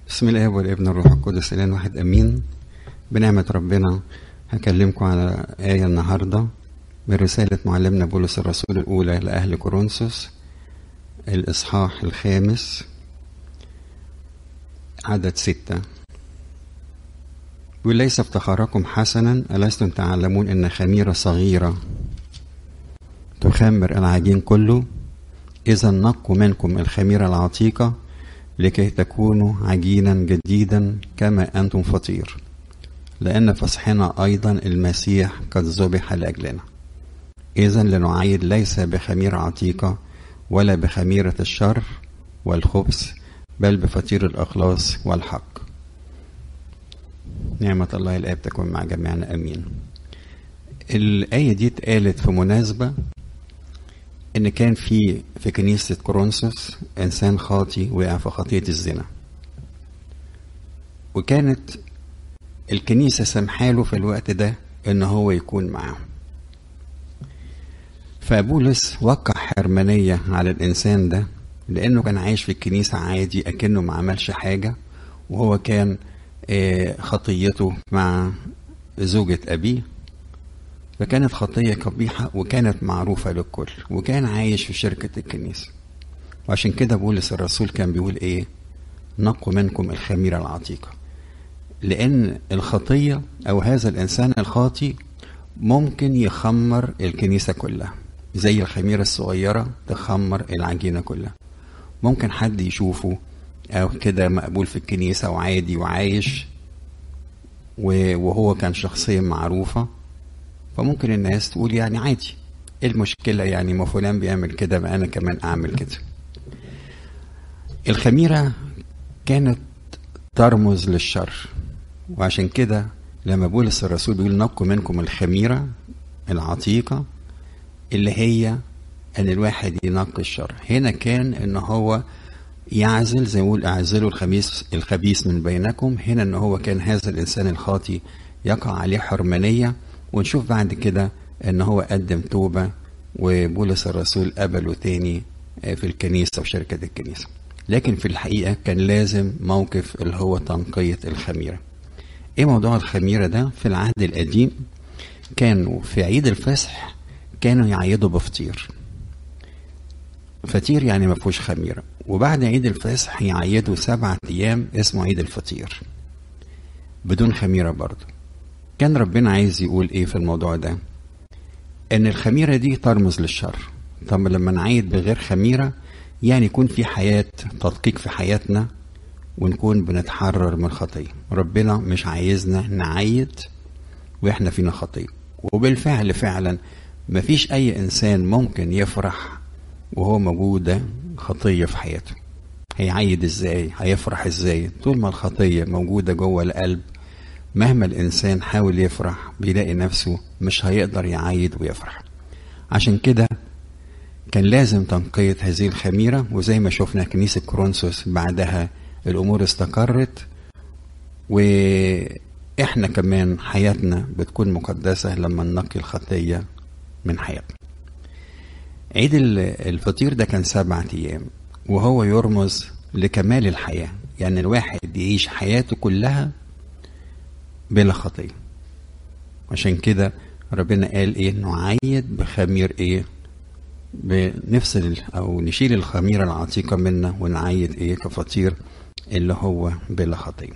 بسم الله والابن الروح القدس الان واحد امين بنعمة ربنا هكلمكم على آية النهاردة من رسالة معلمنا بولس الرسول الأولى لأهل كورنثوس الإصحاح الخامس عدد ستة بيقول ليس افتخاركم حسنا ألستم تعلمون أن خميرة صغيرة تخمر العجين كله إذا نقوا منكم الخميرة العتيقة لكي تكونوا عجينا جديدا كما أنتم فطير لأن فصحنا أيضا المسيح قد ذبح لأجلنا إذا لنعيد ليس بخميرة عتيقة ولا بخميرة الشر والخبث بل بفطير الأخلاص والحق نعمة الله الآب تكون مع جميعنا أمين الآية دي اتقالت في مناسبة إن كان في في كنيسة كورنثوس إنسان خاطي وقع في خطية الزنا وكانت الكنيسة سامحاله في الوقت ده إن هو يكون معاهم فبولس وقع حرمانية على الإنسان ده لأنه كان عايش في الكنيسة عادي أكنه ما عملش حاجة وهو كان خطيته مع زوجة أبيه فكانت خطية قبيحة وكانت معروفة للكل وكان عايش في شركة الكنيسة وعشان كده بولس الرسول كان بيقول إيه نقوا منكم الخميرة العتيقة لأن الخطية أو هذا الإنسان الخاطي ممكن يخمر الكنيسة كلها زي الخميرة الصغيرة تخمر العجينة كلها ممكن حد يشوفه أو كده مقبول في الكنيسة وعادي وعايش وهو كان شخصية معروفة فممكن الناس تقول يعني عادي ايه المشكلة يعني ما فلان بيعمل كده ما أنا كمان أعمل كده الخميرة كانت ترمز للشر وعشان كده لما بولس الرسول بيقول نقوا منكم الخميرة العتيقة اللي هي ان الواحد ينقي الشر هنا كان ان هو يعزل زي ما يقول اعزلوا الخبيث الخبيث من بينكم هنا ان هو كان هذا الانسان الخاطي يقع عليه حرمانية ونشوف بعد كده ان هو قدم توبة وبولس الرسول قبله تاني في الكنيسة وشركة الكنيسة لكن في الحقيقة كان لازم موقف اللي هو تنقية الخميرة ايه موضوع الخميرة ده في العهد القديم كانوا في عيد الفصح كانوا يعيدوا بفطير فطير يعني ما فيهوش خميرة وبعد عيد الفصح يعيدوا سبعة أيام اسمه عيد الفطير بدون خميرة برضه كان ربنا عايز يقول ايه في الموضوع ده ان الخميرة دي ترمز للشر طب لما نعيد بغير خميرة يعني يكون في حياة تدقيق في حياتنا ونكون بنتحرر من الخطية ربنا مش عايزنا نعيد واحنا فينا خطية وبالفعل فعلا مفيش اي انسان ممكن يفرح وهو موجودة خطية في حياته هيعيد ازاي هيفرح ازاي طول ما الخطية موجودة جوه القلب مهما الانسان حاول يفرح بيلاقي نفسه مش هيقدر يعيد ويفرح عشان كده كان لازم تنقية هذه الخميرة وزي ما شفنا كنيسة كورنثوس بعدها الأمور استقرت وإحنا كمان حياتنا بتكون مقدسة لما ننقي الخطية من حياتنا عيد الفطير ده كان سبعة أيام وهو يرمز لكمال الحياة يعني الواحد يعيش حياته كلها بلا خطية عشان كده ربنا قال ايه نعيد بخمير ايه بنفصل او نشيل الخميره العتيقه منا ونعيد ايه كفطير اللي هو بلا خطيه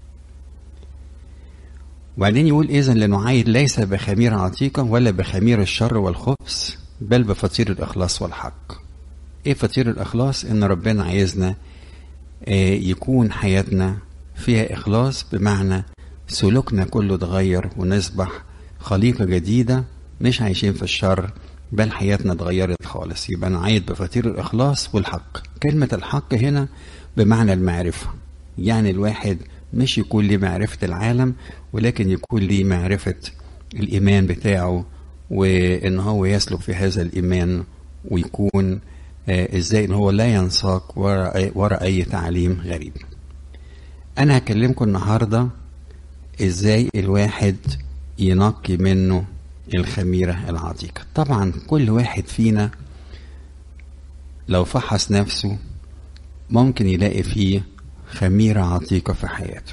وبعدين يقول اذا لنعيد ليس بخمير عتيقه ولا بخمير الشر والخبث بل بفطير الاخلاص والحق ايه فطير الاخلاص ان ربنا عايزنا إيه يكون حياتنا فيها اخلاص بمعنى سلوكنا كله اتغير ونصبح خليقه جديده مش عايشين في الشر بل حياتنا اتغيرت خالص يبقى نعيد بفطير الإخلاص والحق كلمة الحق هنا بمعنى المعرفة يعني الواحد مش يكون ليه معرفة العالم ولكن يكون ليه معرفة الإيمان بتاعه وإن هو يسلك في هذا الإيمان ويكون آه إزاي إن هو لا ينساق وراء ورا أي تعليم غريب أنا هكلمكم النهاردة إزاي الواحد ينقي منه الخميرة العتيقة طبعا كل واحد فينا لو فحص نفسه ممكن يلاقي فيه خميرة عتيقة في حياته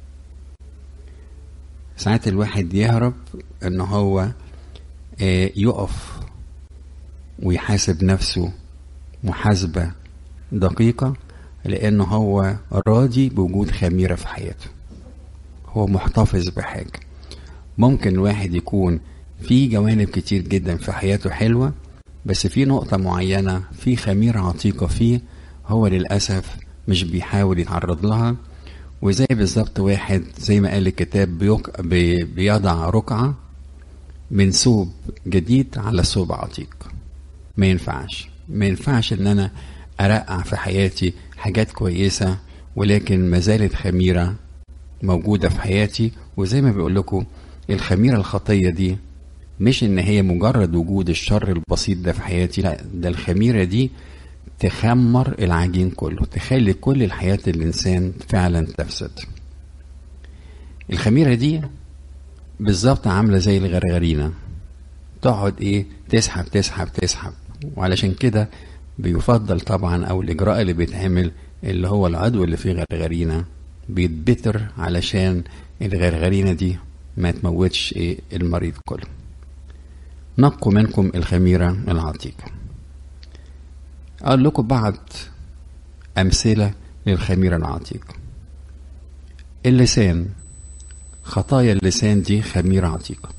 ساعات الواحد يهرب ان هو يقف ويحاسب نفسه محاسبة دقيقة لأنه هو راضي بوجود خميرة في حياته هو محتفظ بحاجة ممكن الواحد يكون في جوانب كتير جدا في حياته حلوة بس في نقطة معينة في خميرة عتيقة فيه هو للأسف مش بيحاول يتعرض لها وزي بالظبط واحد زي ما قال الكتاب بيق... بي... بيضع رقعة من ثوب جديد على ثوب عتيق ما ينفعش ما ينفعش ان انا ارقع في حياتي حاجات كويسة ولكن ما زالت خميرة موجودة في حياتي وزي ما بيقول لكم الخميرة الخطية دي مش ان هي مجرد وجود الشر البسيط ده في حياتي لا ده الخميرة دي تخمر العجين كله تخلي كل الحياة الإنسان فعلا تفسد الخميرة دي بالظبط عاملة زي الغرغرينة تقعد ايه تسحب تسحب تسحب وعلشان كده بيفضل طبعا او الاجراء اللي بيتعمل اللي هو العضو اللي فيه غرغرينة بيتبتر علشان الغرغرينة دي ما تموتش ايه المريض كله نقوا منكم الخميرة العتيقة أقول لكم بعض أمثلة للخميرة العتيقة اللسان خطايا اللسان دي خميرة عتيقة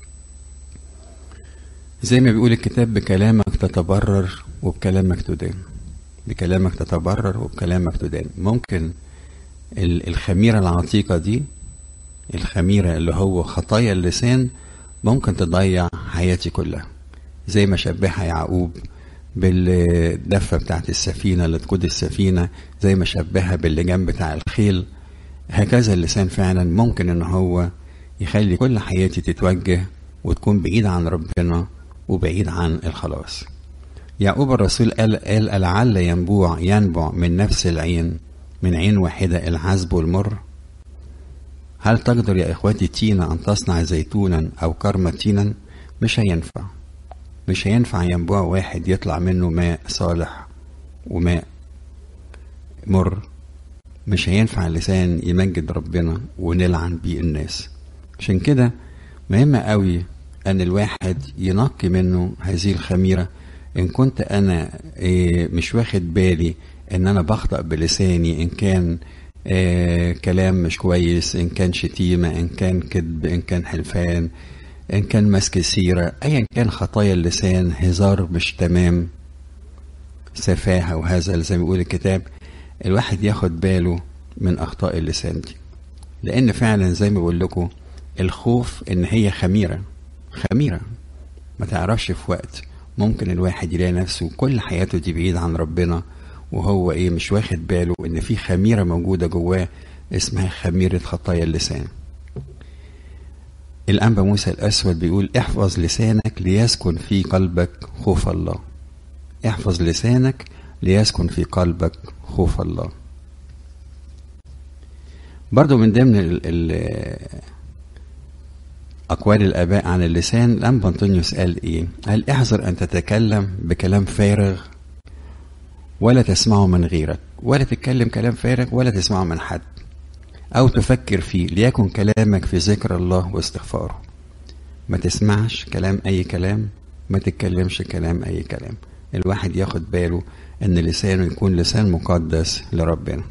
زي ما بيقول الكتاب بكلامك تتبرر وبكلامك تدان بكلامك تتبرر وبكلامك تدان ممكن الخميرة العتيقة دي الخميرة اللي هو خطايا اللسان ممكن تضيع حياتي كلها زي ما شبهها يعقوب بالدفة بتاعت السفينة اللي تقود السفينة زي ما شبهها باللجام بتاع الخيل هكذا اللسان فعلا ممكن ان هو يخلي كل حياتي تتوجه وتكون بعيد عن ربنا وبعيد عن الخلاص يعقوب الرسول قال قال لعل ينبوع ينبع من نفس العين من عين واحدة العذب والمر هل تقدر يا إخواتي تينا أن تصنع زيتونا أو كرمة تينا مش هينفع مش هينفع ينبوع واحد يطلع منه ماء صالح وماء مر مش هينفع اللسان يمجد ربنا ونلعن بيه الناس عشان كده مهم قوي ان الواحد ينقي منه هذه الخميرة ان كنت انا مش واخد بالي ان انا بخطأ بلساني ان كان آه كلام مش كويس ان كان شتيمة ان كان كذب ان كان حلفان ان كان مسك السيرة ايا كان خطايا اللسان هزار مش تمام سفاهة وهذا زي ما بيقول الكتاب الواحد ياخد باله من اخطاء اللسان دي لان فعلا زي ما بقول لكم الخوف ان هي خميرة خميرة ما تعرفش في وقت ممكن الواحد يلاقي نفسه كل حياته دي بعيد عن ربنا وهو ايه مش واخد باله ان في خميره موجوده جواه اسمها خميره خطايا اللسان الانبا موسى الاسود بيقول احفظ لسانك ليسكن في قلبك خوف الله احفظ لسانك ليسكن في قلبك خوف الله برضو من ضمن ال ال أقوال الآباء عن اللسان الأنبا أنطونيوس قال إيه؟ قال احذر أن تتكلم بكلام فارغ ولا تسمعه من غيرك ولا تتكلم كلام فارغ ولا تسمعه من حد أو تفكر فيه ليكن كلامك في ذكر الله واستغفاره ما تسمعش كلام أي كلام ما تتكلمش كلام أي كلام الواحد ياخد باله أن لسانه يكون لسان مقدس لربنا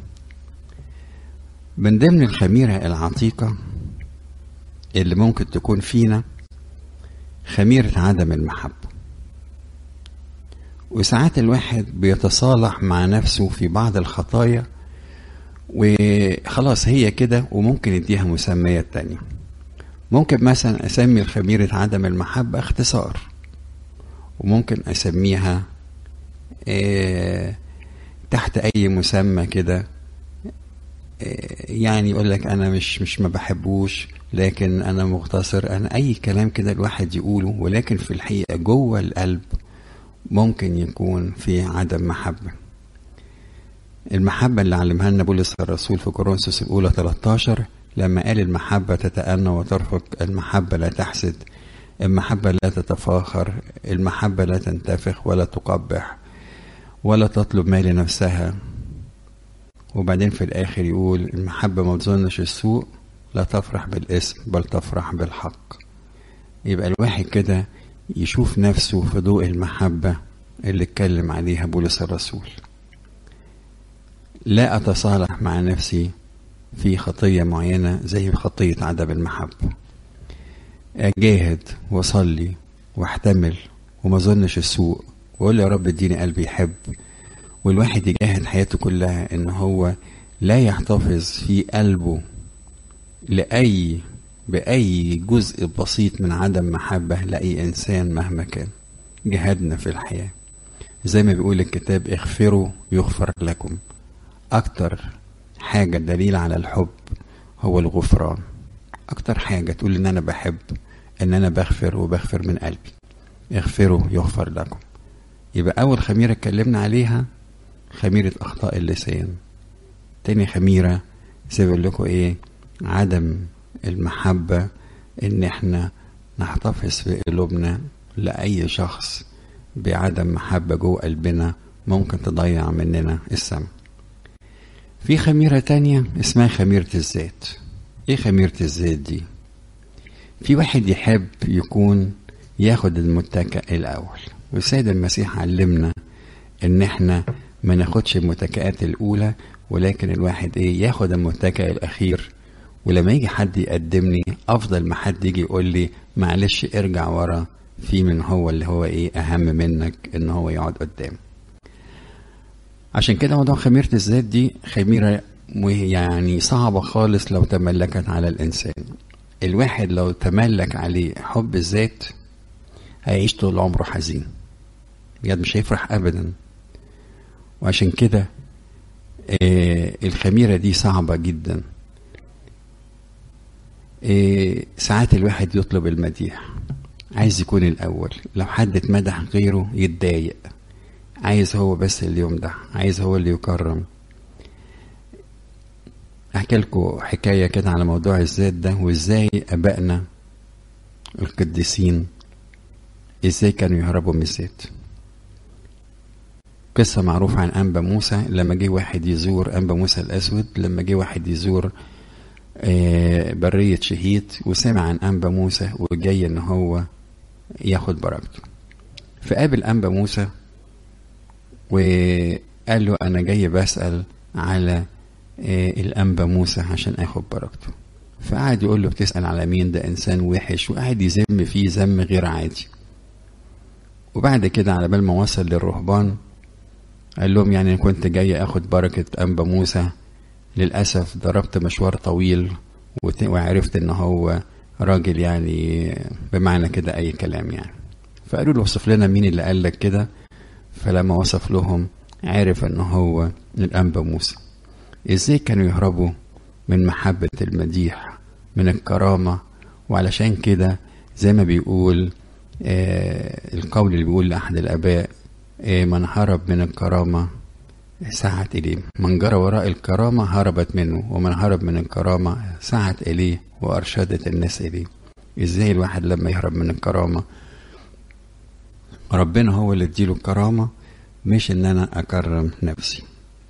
من ضمن الخميرة العتيقة اللي ممكن تكون فينا خميرة عدم المحبة وساعات الواحد بيتصالح مع نفسه في بعض الخطايا وخلاص هي كده وممكن يديها مسميات تانية ممكن مثلا أسمي الخميرة عدم المحبة اختصار وممكن أسميها اه تحت أي مسمى كده يعني يقول لك انا مش مش ما بحبوش لكن انا مختصر انا اي كلام كده الواحد يقوله ولكن في الحقيقه جوه القلب ممكن يكون في عدم محبه المحبة اللي علمها لنا بولس الرسول في كورنثوس الأولى 13 لما قال المحبة تتأنى وترفق المحبة لا تحسد المحبة لا تتفاخر المحبة لا تنتفخ ولا تقبح ولا تطلب ما لنفسها وبعدين في الآخر يقول المحبة ما تظنش السوء لا تفرح بالاسم بل تفرح بالحق يبقى الواحد كده يشوف نفسه في ضوء المحبة اللي اتكلم عليها بولس الرسول لا أتصالح مع نفسي في خطية معينة زي خطية عدم المحبة أجاهد وأصلي واحتمل وما أظنش السوء وأقول يا رب اديني قلبي يحب والواحد يجاهد حياته كلها إن هو لا يحتفظ في قلبه لأي بأي جزء بسيط من عدم محبة لأي إنسان مهما كان جهادنا في الحياة زي ما بيقول الكتاب اغفروا يغفر لكم أكتر حاجة دليل على الحب هو الغفران أكتر حاجة تقول إن أنا بحب إن أنا بغفر وبغفر من قلبي اغفروا يغفر لكم يبقى أول خميرة اتكلمنا عليها خميرة أخطاء اللسان تاني خميرة زي بقول لكم إيه عدم المحبة إن إحنا نحتفظ في قلوبنا لأي شخص بعدم محبة جوه قلبنا ممكن تضيع مننا السم في خميرة تانية اسمها خميرة الذات ايه خميرة الذات دي في واحد يحب يكون ياخد المتكئ الأول والسيد المسيح علمنا ان احنا ما ناخدش المتكئات الأولى ولكن الواحد ايه ياخد المتكئ الأخير ولما يجي حد يقدمني افضل ما حد يجي يقول لي معلش ارجع ورا في من هو اللي هو ايه اهم منك ان هو يقعد قدام عشان كده موضوع خميرة الذات دي خميرة يعني صعبة خالص لو تملكت على الإنسان الواحد لو تملك عليه حب الذات هيعيش طول عمره حزين بجد مش هيفرح أبدا وعشان كده آه الخميرة دي صعبة جدا آه ساعات الواحد يطلب المديح عايز يكون الأول لو حد اتمدح غيره يتضايق عايز هو بس اللي يمدح عايز هو اللي يكرم احكي لكم حكايه كده على موضوع الذات ده وازاي ابائنا القديسين ازاي كانوا يهربوا من الذات قصة معروفة عن أنبا موسى لما جه واحد يزور أنبا موسى الأسود لما جه واحد يزور برية شهيد وسمع عن أنبا موسى وجاي إن هو ياخد بركته فقابل أنبا موسى وقال له أنا جاي بسأل على الأنبا موسى عشان آخد بركته فقعد يقول له بتسأل على مين ده إنسان وحش وقعد يذم فيه ذم غير عادي وبعد كده على بال ما وصل للرهبان قال لهم يعني كنت جاي اخد بركة أنبا موسى للأسف ضربت مشوار طويل وعرفت ان هو راجل يعني بمعنى كده اي كلام يعني فقالوا له وصف لنا مين اللي قال لك كده فلما وصف لهم عرف ان هو الانبا موسى ازاي كانوا يهربوا من محبة المديح من الكرامة وعلشان كده زي ما بيقول آه القول اللي بيقول لأحد الآباء آه من هرب من الكرامة سعت إليه من جرى وراء الكرامة هربت منه ومن هرب من الكرامة سعت إليه وأرشدت الناس إليه إزاي الواحد لما يهرب من الكرامة ربنا هو اللي اديله الكرامة مش إن أنا أكرم نفسي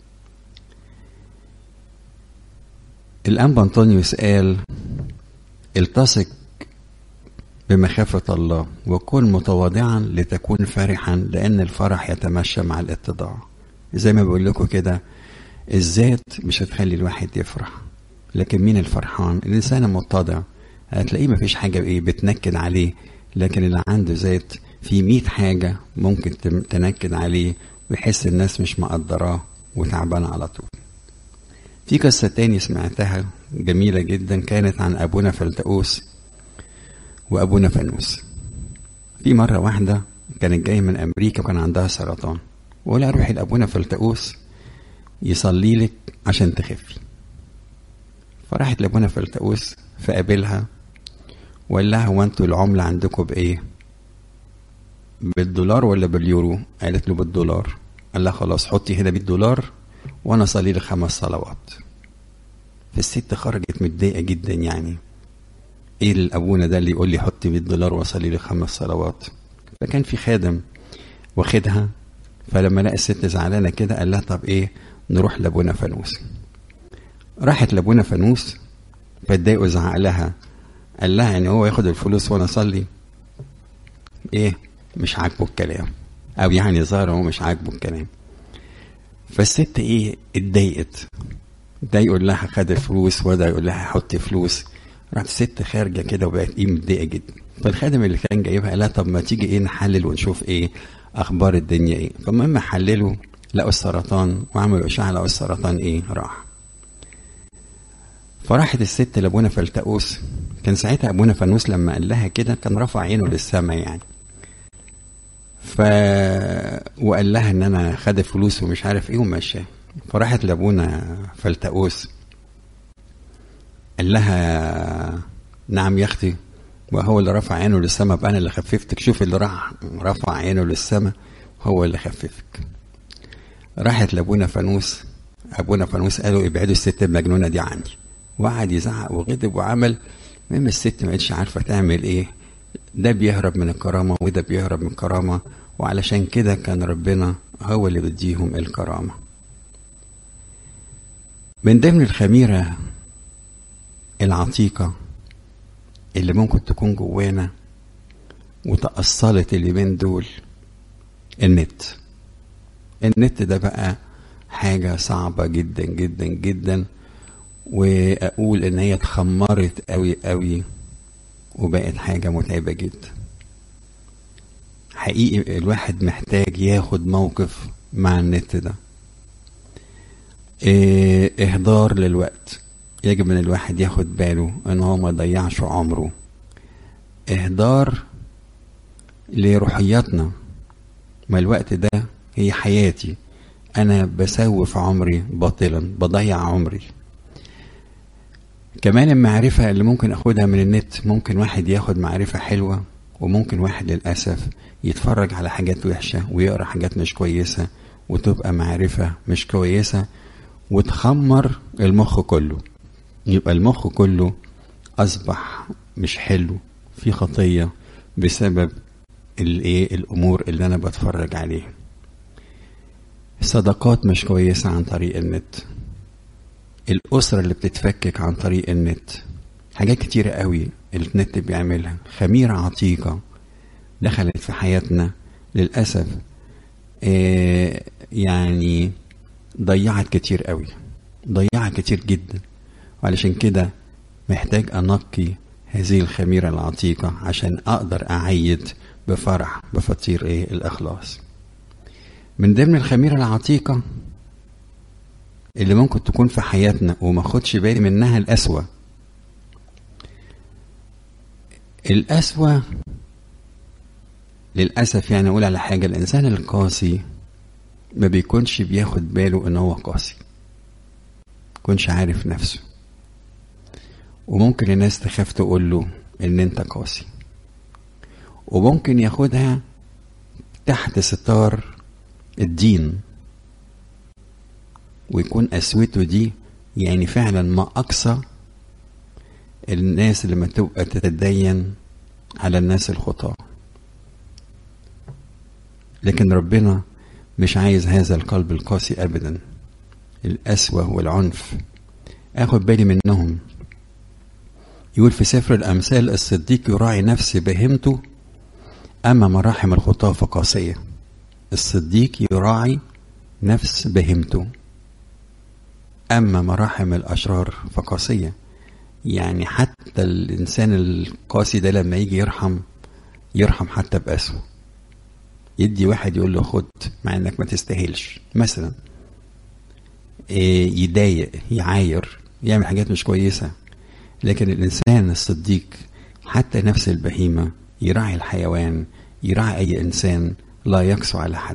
الأنبا أنطونيوس قال التصق بمخافة الله وكن متواضعا لتكون فرحا لأن الفرح يتمشى مع الاتضاع زي ما بقول لكم كده الذات مش هتخلي الواحد يفرح لكن مين الفرحان الإنسان المتضع هتلاقيه مفيش حاجة إيه بتنكد عليه لكن اللي عنده ذات في مية حاجة ممكن تنكد عليه ويحس الناس مش مقدراه وتعبان على طول في قصة تاني سمعتها جميلة جدا كانت عن أبونا فلتؤوس وأبونا فانوس في مرة واحدة كانت جاية من أمريكا وكان عندها سرطان ولا روحي لأبونا فلتؤوس يصلي لك عشان تخفي فراحت لأبونا فلتؤوس فقابلها وقال لها هو انتوا العملة عندكم بإيه؟ بالدولار ولا باليورو؟ قالت له بالدولار قال لها خلاص حطي هنا 100 دولار وانا اصلي لك خمس صلوات فالست خرجت متضايقه جدا يعني ايه الابونا ده اللي يقول لي حطي 100 دولار واصلي لك خمس صلوات فكان في خادم واخدها فلما لقى الست زعلانه كده قال لها طب ايه نروح لابونا فانوس راحت لابونا فانوس فاتضايق وزعق لها قال لها يعني هو ياخد الفلوس وانا اصلي ايه مش عاجبه الكلام او يعني ظاهر هو مش عاجبه الكلام فالست ايه اتضايقت ده يقول لها خد الفلوس وده يقول لها حط فلوس راحت الست خارجه كده وبقت ايه متضايقه جدا فالخادم اللي كان جايبها قال لها طب ما تيجي ايه نحلل ونشوف ايه اخبار الدنيا ايه فالمهم حللوا لقوا السرطان وعملوا اشعه لقوا السرطان ايه راح فراحت الست لابونا فلتقوس كان ساعتها ابونا فانوس لما قال لها كده كان رفع عينه للسماء يعني ف وقال لها ان انا خد الفلوس ومش عارف ايه وماشي فراحت لابونا فلتقوس قال لها نعم يا اختي وهو اللي رفع عينه للسماء بقى انا اللي خففتك شوف اللي راح رفع عينه للسماء هو اللي خففك راحت لابونا فانوس ابونا فانوس قالوا ابعدوا الست المجنونه دي عني وقعد يزعق وغضب وعمل المهم الست ما بقتش عارفه تعمل ايه ده بيهرب من الكرامه وده بيهرب من الكرامه وعلشان كده كان ربنا هو اللي بيديهم الكرامه من ضمن الخميره العتيقه اللي ممكن تكون جوانا وتأصلت اليومين دول النت النت ده بقى حاجة صعبة جدا جدا جدا وأقول إن هي اتخمرت قوي قوي وبقت حاجة متعبة جدا حقيقي الواحد محتاج ياخد موقف مع النت ده إيه إهدار للوقت يجب ان الواحد ياخد باله ان هو ما يضيعش عمره اهدار لروحياتنا ما الوقت ده هي حياتي انا بسوف عمري باطلا بضيع عمري كمان المعرفة اللي ممكن اخدها من النت ممكن واحد ياخد معرفة حلوة وممكن واحد للأسف يتفرج على حاجات وحشة ويقرأ حاجات مش كويسة وتبقى معرفة مش كويسة وتخمر المخ كله يبقى المخ كله أصبح مش حلو في خطية بسبب الايه الأمور اللي أنا بتفرج عليها الصداقات مش كويسة عن طريق النت الأسرة اللي بتتفكك عن طريق النت حاجات كتيرة قوي النت بيعملها خميرة عتيقة دخلت في حياتنا للأسف آه يعني ضيعت كتير قوي ضيعت كتير جدا وعلشان كده محتاج أنقي هذه الخميرة العتيقة عشان أقدر أعيد بفرح بفطير إيه الإخلاص من ضمن الخميرة العتيقة اللي ممكن تكون في حياتنا وما خدش بالي منها القسوة القسوة للأسف يعني أقول على حاجة الإنسان القاسي ما بيكونش بياخد باله إن هو قاسي يكونش عارف نفسه وممكن الناس تخاف تقول له إن أنت قاسي وممكن ياخدها تحت ستار الدين ويكون قسوته دي يعني فعلا ما أقصى الناس لما تبقى تتدين على الناس الخطاة لكن ربنا مش عايز هذا القلب القاسي أبدا القسوة والعنف أخد بالي منهم يقول في سفر الأمثال الصديق يراعي نفس بهمته أما مراحم الخطاة فقاسية الصديق يراعي نفس بهمته أما مراحم الأشرار فقاسية يعني حتى الإنسان القاسي ده لما يجي يرحم يرحم حتى بقسوة يدي واحد يقول له خد مع انك ما تستاهلش مثلا إيه يضايق يعاير يعمل حاجات مش كويسة لكن الإنسان الصديق حتى نفس البهيمة يراعي الحيوان يراعي أي إنسان لا يقسو على حد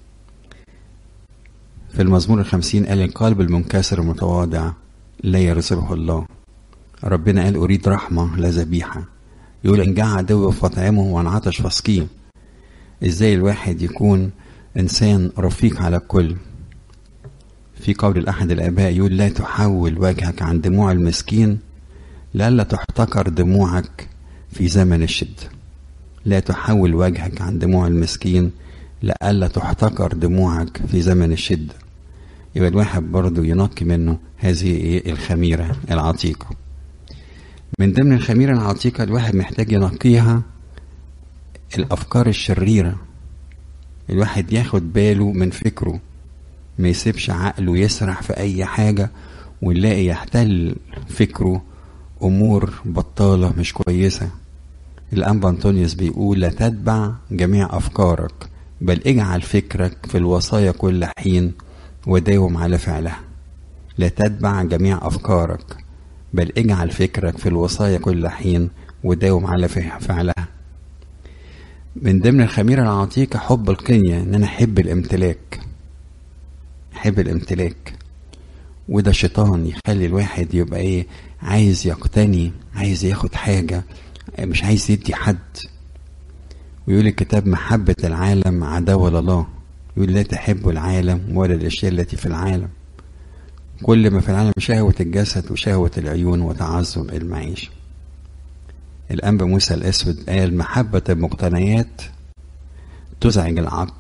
في المزمور الخمسين قال القلب المنكسر المتواضع لا يرزقه الله ربنا قال أريد رحمة لا ذبيحة يقول إن جاع عدوي فاطعمه وأن عطش فاسقيه إزاي الواحد يكون إنسان رفيق على الكل في قول الأحد الآباء يقول لا تحول وجهك عن دموع المسكين لئلا تحتقر دموعك في زمن الشدة لا تحول وجهك عن دموع المسكين لئلا تحتقر دموعك في زمن الشدة يبقى الواحد برضه ينقي منه هذه ايه الخميرة العتيقة من ضمن الخميرة العتيقة الواحد محتاج ينقيها الأفكار الشريرة الواحد ياخد باله من فكره ما يسيبش عقله يسرح في أي حاجة ونلاقي يحتل فكره أمور بطالة مش كويسة الأنبا أنطونيوس بيقول لا تتبع جميع أفكارك بل اجعل فكرك في الوصايا كل حين وداوم على فعلها لا تتبع جميع أفكارك بل اجعل فكرك في الوصايا كل حين وداوم على فعلها من ضمن الخميرة العتيقة حب القنية إن أنا أحب الامتلاك أحب الامتلاك وده شيطان يخلي الواحد يبقى إيه عايز يقتني عايز ياخد حاجة مش عايز يدي حد ويقول الكتاب محبة العالم عداوة لله يقول لا تحب العالم ولا الأشياء التي في العالم كل ما في العالم شهوة الجسد وشهوة العيون وتعظم المعيشة الأنبا موسى الأسود قال محبة المقتنيات تزعج العقل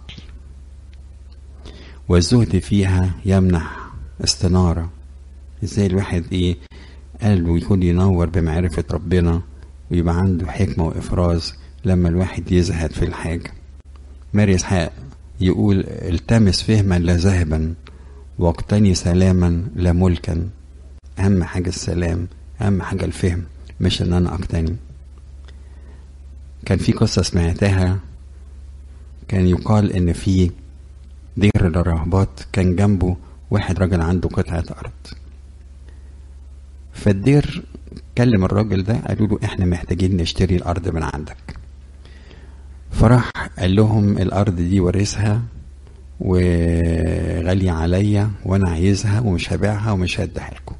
والزهد فيها يمنح استنارة ازاي الواحد ايه قلبه يكون ينور بمعرفة ربنا ويبقى عنده حكمة وإفراز لما الواحد يزهد في الحاجة ماري إسحاق يقول التمس فهما لا ذهبا واقتني سلاما لا ملكا أهم حاجة السلام أهم حاجة الفهم مش إن أنا أقتني كان في قصة سمعتها كان يقال إن في دير للرهبات كان جنبه واحد راجل عنده قطعة أرض فالدير كلم الراجل ده قالوا له احنا محتاجين نشتري الأرض من عندك فراح قال لهم الأرض دي ورثها وغالية عليا وأنا عايزها ومش هبيعها ومش هديها لكم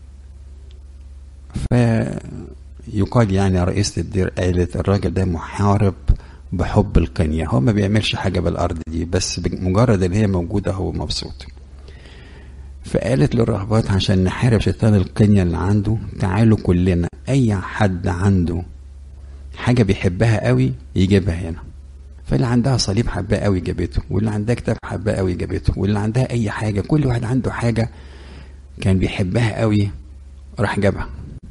فيقال يعني رئيسة الدير قالت الراجل ده محارب بحب القنية هو ما بيعملش حاجة بالأرض دي بس مجرد إن هي موجودة هو مبسوط فقالت للرهبات عشان نحارب شيطان القنية اللي عنده تعالوا كلنا أي حد عنده حاجة بيحبها قوي يجيبها هنا فاللي عندها صليب حباه قوي جابته واللي عندها كتاب حباه قوي جابته واللي عندها أي حاجة كل واحد عنده حاجة كان بيحبها قوي راح جابها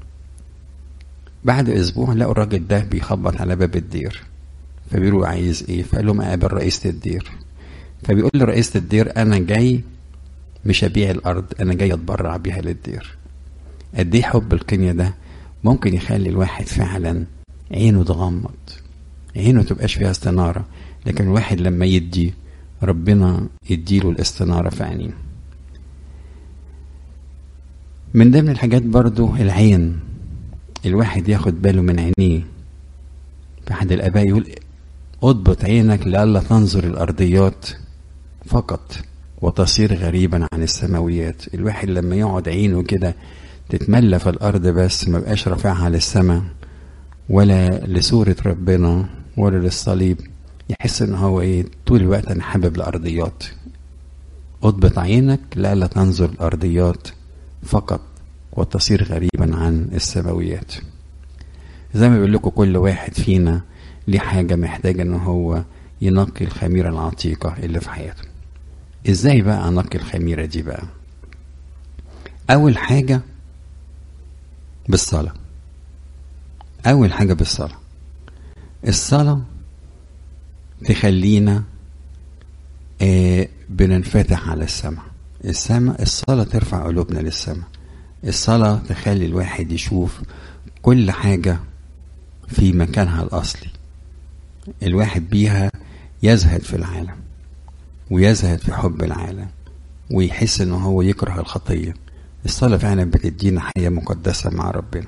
بعد أسبوع لقوا الراجل ده بيخبط على باب الدير فبيقولوا عايز ايه فقال لهم اقابل رئيسة الدير فبيقول لرئيسة الدير انا جاي مش ابيع الارض انا جاي اتبرع بيها للدير قد ايه حب القنية ده ممكن يخلي الواحد فعلا عينه تغمض عينه تبقاش فيها استنارة لكن الواحد لما يدي ربنا يديله الاستنارة في عينيه من ضمن الحاجات برضو العين الواحد ياخد باله من عينيه في أحد الآباء يقول اضبط عينك لئلا تنظر الأرضيات فقط وتصير غريبا عن السماويات الواحد لما يقعد عينه كده تتملى في الأرض بس ما بقاش رافعها للسماء ولا لصورة ربنا ولا للصليب يحس ان هو ايه طول الوقت انا حابب الارضيات اضبط عينك لئلا تنظر الارضيات فقط وتصير غريبا عن السماويات زي ما بيقول لكم كل واحد فينا ليه حاجة محتاج ان هو ينقي الخميرة العتيقة اللي في حياته ازاي بقى انقي الخميرة دي بقى اول حاجة بالصلاة اول حاجة بالصلاة الصلاة تخلينا آه بننفتح على السماء السماء الصلاة ترفع قلوبنا للسماء الصلاة تخلي الواحد يشوف كل حاجة في مكانها الأصلي الواحد بيها يزهد في العالم ويزهد في حب العالم ويحس ان هو يكره الخطية الصلاة فعلا بتدينا حياة مقدسة مع ربنا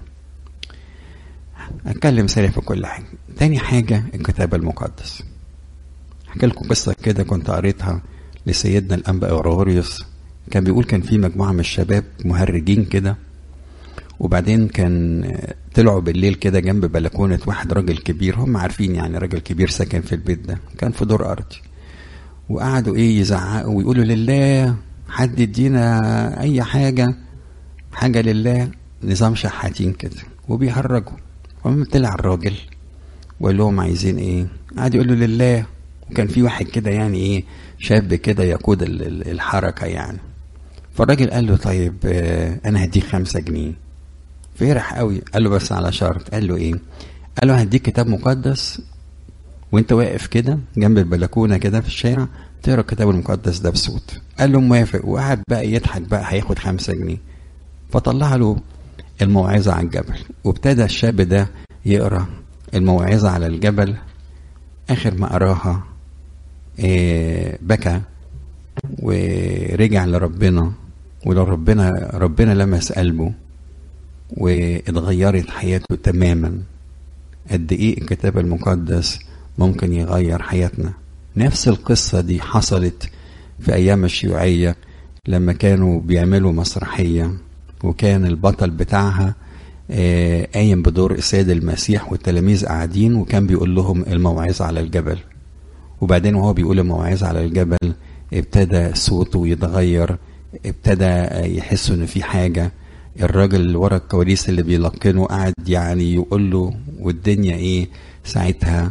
اتكلم سريع في كل حاجة تاني حاجة الكتاب المقدس احكي لكم قصة كده كنت قريتها لسيدنا الأنبا أوروريوس كان بيقول كان في مجموعة من الشباب مهرجين كده وبعدين كان طلعوا بالليل كده جنب بلكونة واحد راجل كبير هم عارفين يعني راجل كبير ساكن في البيت ده كان في دور أرضي وقعدوا إيه يزعقوا ويقولوا لله حد يدينا أي حاجة حاجة لله نظام شحاتين كده وبيهرجوا المهم طلع الراجل وقال لهم عايزين إيه قعد يقولوا لله وكان في واحد كده يعني إيه شاب كده يقود الحركة يعني فالراجل قال له طيب آه، انا هديك خمسة جنيه فرح قوي قال له بس على شرط قال له ايه قال له هديك كتاب مقدس وانت واقف كده جنب البلكونه كده في الشارع تقرا الكتاب المقدس ده بصوت قال له موافق وقعد بقى يضحك بقى هياخد خمسة جنيه فطلع له الموعظة على الجبل وابتدى الشاب ده يقرا الموعظة على الجبل آخر ما قراها إيه بكى ورجع لربنا ولربنا ربنا لمس قلبه واتغيرت حياته تماما قد ايه الكتاب المقدس ممكن يغير حياتنا نفس القصة دي حصلت في أيام الشيوعية لما كانوا بيعملوا مسرحية وكان البطل بتاعها آه، قايم بدور السيد المسيح والتلاميذ قاعدين وكان بيقول لهم الموعظة على الجبل وبعدين وهو بيقول الموعظة على الجبل ابتدى صوته يتغير ابتدى يحس ان في حاجة الراجل اللي ورا الكواليس اللي بيلقنه قاعد يعني يقول له والدنيا ايه ساعتها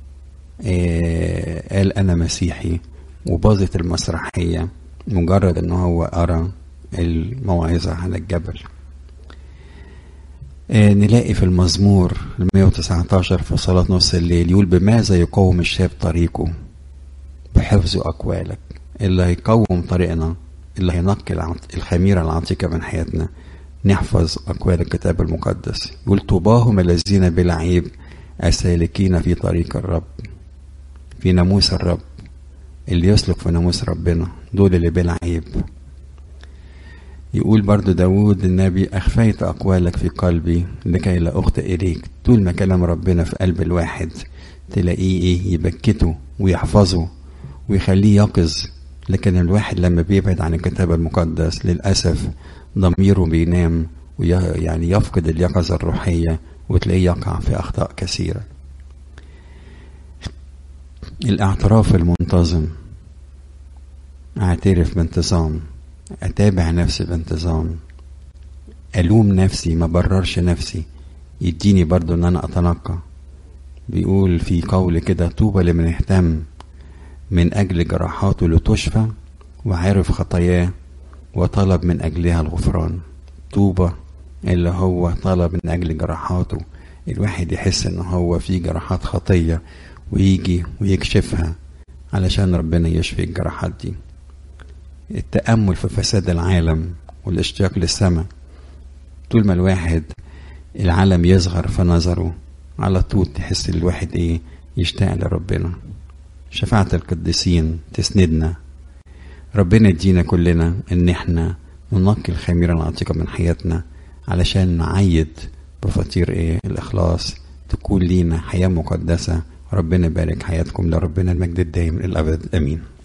آه قال انا مسيحي وباظت المسرحية مجرد ان هو قرا الموعظة على الجبل آه نلاقي في المزمور 119 في صلاة نص الليل يقول بماذا يقوم الشاب طريقه بحفظ أقوالك اللي هيقوم طريقنا اللي هينقي العط- الخميرة العتيقة من حياتنا نحفظ أقوال الكتاب المقدس يقول طوباهم الذين بلا عيب السالكين في طريق الرب في ناموس الرب اللي يسلك في ناموس ربنا دول اللي بلا عيب يقول برضو داود النبي أخفيت أقوالك في قلبي لكي لا أخطئ إليك طول ما كلام ربنا في قلب الواحد تلاقيه إيه يبكته ويحفظه ويخليه يقظ لكن الواحد لما بيبعد عن الكتاب المقدس للأسف ضميره بينام ويعني يفقد اليقظة الروحية وتلاقيه يقع في أخطاء كثيرة الاعتراف المنتظم اعترف بانتظام اتابع نفسي بانتظام الوم نفسي ما بررش نفسي يديني برضو ان انا اتنقى بيقول في قول كده طوبى لمن اهتم من اجل جراحاته لتشفى وعرف خطاياه وطلب من اجلها الغفران طوبى اللي هو طلب من اجل جراحاته الواحد يحس ان هو في جراحات خطيه ويجي ويكشفها علشان ربنا يشفي الجراحات دي التأمل في فساد العالم والاشتياق للسماء طول ما الواحد العالم يصغر في نظره على طول تحس الواحد ايه يشتاق لربنا شفاعة القديسين تسندنا ربنا يدينا كلنا ان احنا ننقي الخميرة العتيقة من حياتنا علشان نعيد بفطير ايه الاخلاص تكون لينا حياة مقدسة ربنا يبارك حياتكم لربنا المجد الدائم الابد امين